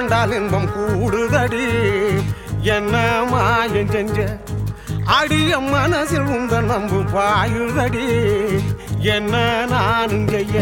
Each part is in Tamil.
கண்டால் இன்பம் கூடுதடி என்ன மாயம் செஞ்ச அடிய மனசில் உந்த நம்பு பாயுதடி என்ன நானும் செய்ய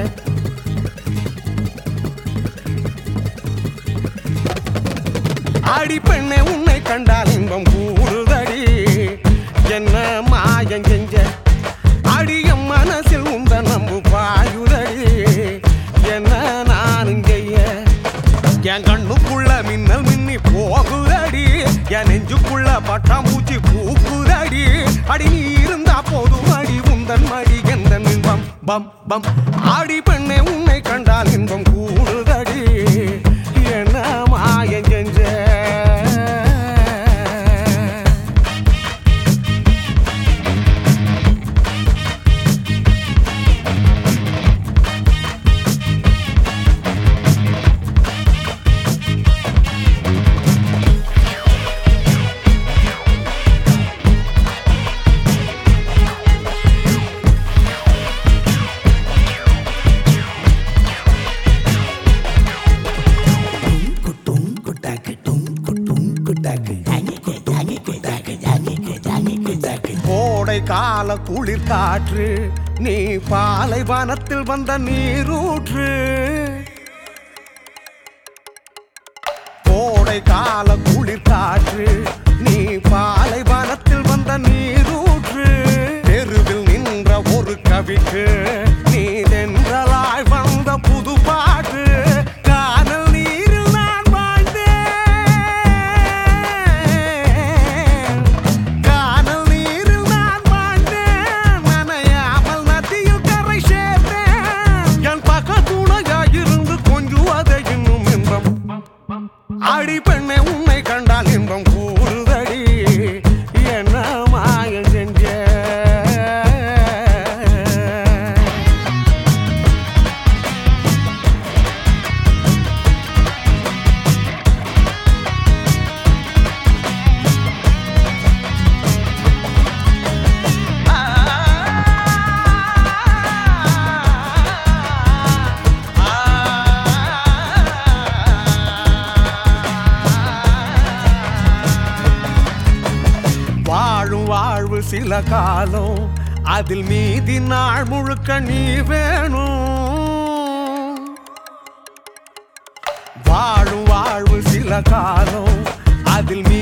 அடி பெண்ணே உன்னை கண்டால் இன்பம் கூடுதடி என்ன மாயம் செஞ்ச அடிய மனசில் உந்த நம்பு பாயுதடி என்ன நானும் செய்ய என் கண்ணுக்குள்ள மின்னல் மின்னி போகுதடி என் நெஞ்சுக்குள்ள பட்டாம்பூச்சி பூக்குதடி அடி நீ இருந்தா போதும் அடி உந்தன் மடி எந்த இன்பம் பம் பம் ஆடி பெண்ணே உன்னை கண்டால் இன்பம் கூடுதடி என்ன மாயம் செஞ்ச கோடை கால குளிர் காற்று நீ பாலைவனத்தில் வந்த நீரூற்று கோடை கால குளிர் காற்று நீ பாலைவனத்தில் வந்த நீரூற்று தெருவில் நின்ற ஒரு கவிக்கு நீ தென்றலாய் வந்த புது பாட்டு காதல் நீரில் நான் வாழ்ந்தேன் கானல் நீரில் நான் வாழ்ந்தேன் நனையாமல் நதியில் கரை சேர்ந்தேன் என் பக்க துணையாயிருந்து கொஞ்சுவதை இன்னும் இன்பம் அடி பெண்ணை உன்னை கண்டால் இன்பம் கூறுதடி என்ன மாயம் செஞ்ச வாழும் வாழ்வு சில காலம் அதில் மீதி நாள் முழுக்க நீ வேணும் வாழும் வாழ்வு சில காலம் அதில் மீ